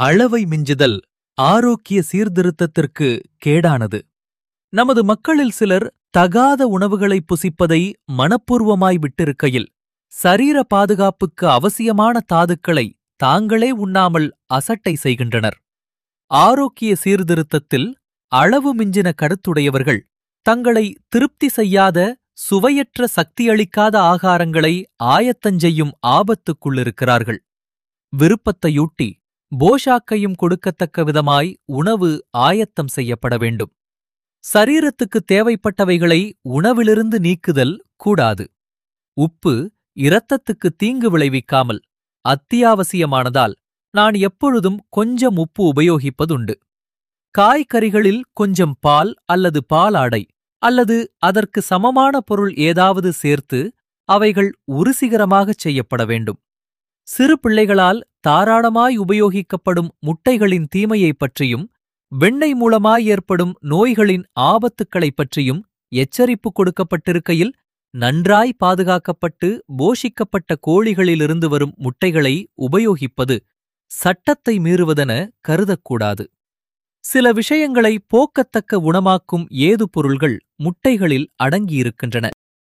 அளவை மிஞ்சுதல் ஆரோக்கிய சீர்திருத்தத்திற்கு கேடானது நமது மக்களில் சிலர் தகாத உணவுகளை புசிப்பதை மனப்பூர்வமாய் விட்டிருக்கையில் சரீர பாதுகாப்புக்கு அவசியமான தாதுக்களை தாங்களே உண்ணாமல் அசட்டை செய்கின்றனர் ஆரோக்கிய சீர்திருத்தத்தில் அளவு மிஞ்சின கருத்துடையவர்கள் தங்களை திருப்தி செய்யாத சுவையற்ற சக்தியளிக்காத ஆகாரங்களை ஆயத்தஞ்செய்யும் ஆபத்துக்குள்ளிருக்கிறார்கள் விருப்பத்தையூட்டி போஷாக்கையும் கொடுக்கத்தக்க விதமாய் உணவு ஆயத்தம் செய்யப்பட வேண்டும் சரீரத்துக்கு தேவைப்பட்டவைகளை உணவிலிருந்து நீக்குதல் கூடாது உப்பு இரத்தத்துக்கு தீங்கு விளைவிக்காமல் அத்தியாவசியமானதால் நான் எப்பொழுதும் கொஞ்சம் உப்பு உபயோகிப்பதுண்டு காய்கறிகளில் கொஞ்சம் பால் அல்லது பாலாடை அல்லது அதற்கு சமமான பொருள் ஏதாவது சேர்த்து அவைகள் உருசிகரமாகச் செய்யப்பட வேண்டும் சிறு பிள்ளைகளால் தாராளமாய் உபயோகிக்கப்படும் முட்டைகளின் தீமையைப் பற்றியும் வெண்ணெய் மூலமாய் ஏற்படும் நோய்களின் ஆபத்துக்களைப் பற்றியும் எச்சரிப்பு கொடுக்கப்பட்டிருக்கையில் நன்றாய் பாதுகாக்கப்பட்டு போஷிக்கப்பட்ட கோழிகளிலிருந்து வரும் முட்டைகளை உபயோகிப்பது சட்டத்தை மீறுவதென கருதக்கூடாது சில விஷயங்களை போக்கத்தக்க உணமாக்கும் ஏது பொருள்கள் முட்டைகளில் அடங்கியிருக்கின்றன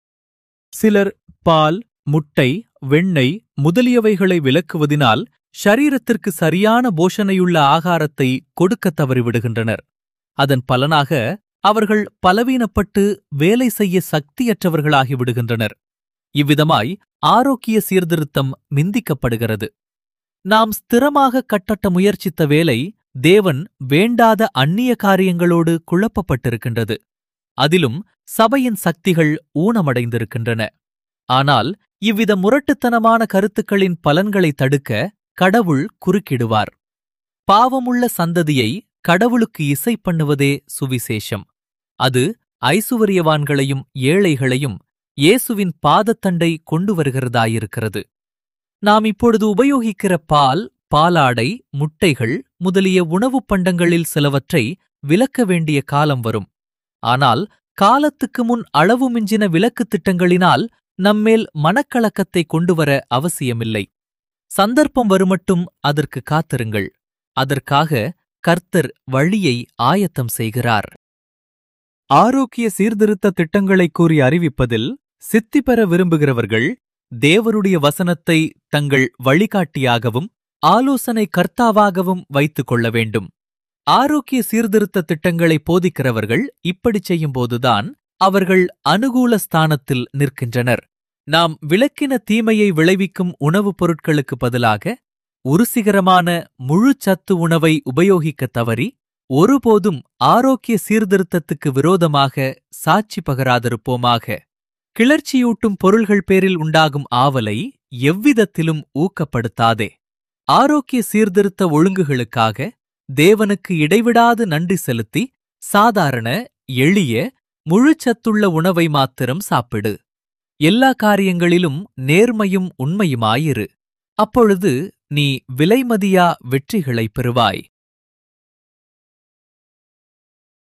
சிலர் பால் முட்டை வெண்ணெய் முதலியவைகளை விலக்குவதினால் ஷரீரத்திற்கு சரியான போஷணையுள்ள ஆகாரத்தை கொடுக்கத் தவறிவிடுகின்றனர் அதன் பலனாக அவர்கள் பலவீனப்பட்டு வேலை செய்ய சக்தியற்றவர்களாகி விடுகின்றனர் இவ்விதமாய் ஆரோக்கிய சீர்திருத்தம் மிந்திக்கப்படுகிறது நாம் ஸ்திரமாக கட்டட்ட முயற்சித்த வேலை தேவன் வேண்டாத அந்நிய காரியங்களோடு குழப்பப்பட்டிருக்கின்றது அதிலும் சபையின் சக்திகள் ஊனமடைந்திருக்கின்றன ஆனால் இவ்வித முரட்டுத்தனமான கருத்துக்களின் பலன்களை தடுக்க கடவுள் குறுக்கிடுவார் பாவமுள்ள சந்ததியை கடவுளுக்கு இசை பண்ணுவதே சுவிசேஷம் அது ஐசுவரியவான்களையும் ஏழைகளையும் இயேசுவின் பாதத்தண்டை கொண்டு வருகிறதாயிருக்கிறது நாம் இப்பொழுது உபயோகிக்கிற பால் பாலாடை முட்டைகள் முதலிய உணவுப் பண்டங்களில் சிலவற்றை விலக்க வேண்டிய காலம் வரும் ஆனால் காலத்துக்கு முன் அளவு மிஞ்சின விலக்குத் திட்டங்களினால் நம்மேல் மனக்கலக்கத்தை கொண்டுவர அவசியமில்லை சந்தர்ப்பம் வருமட்டும் அதற்கு காத்திருங்கள் அதற்காக கர்த்தர் வழியை ஆயத்தம் செய்கிறார் ஆரோக்கிய சீர்திருத்த திட்டங்களை கூறி அறிவிப்பதில் சித்தி பெற விரும்புகிறவர்கள் தேவருடைய வசனத்தை தங்கள் வழிகாட்டியாகவும் ஆலோசனை கர்த்தாவாகவும் வைத்துக் கொள்ள வேண்டும் ஆரோக்கிய சீர்திருத்த திட்டங்களை போதிக்கிறவர்கள் இப்படிச் செய்யும்போதுதான் அவர்கள் அனுகூல ஸ்தானத்தில் நிற்கின்றனர் நாம் விளக்கின தீமையை விளைவிக்கும் உணவுப் பொருட்களுக்கு பதிலாக உருசிகரமான முழு சத்து உணவை உபயோகிக்கத் தவறி ஒருபோதும் ஆரோக்கிய சீர்திருத்தத்துக்கு விரோதமாக சாட்சி பகராதிருப்போமாக கிளர்ச்சியூட்டும் பொருள்கள் பேரில் உண்டாகும் ஆவலை எவ்விதத்திலும் ஊக்கப்படுத்தாதே ஆரோக்கிய சீர்திருத்த ஒழுங்குகளுக்காக தேவனுக்கு இடைவிடாது நன்றி செலுத்தி சாதாரண எளிய முழுச்சத்துள்ள உணவை மாத்திரம் சாப்பிடு எல்லா காரியங்களிலும் நேர்மையும் உண்மையுமாயிரு அப்பொழுது நீ விலைமதியா வெற்றிகளைப் பெறுவாய்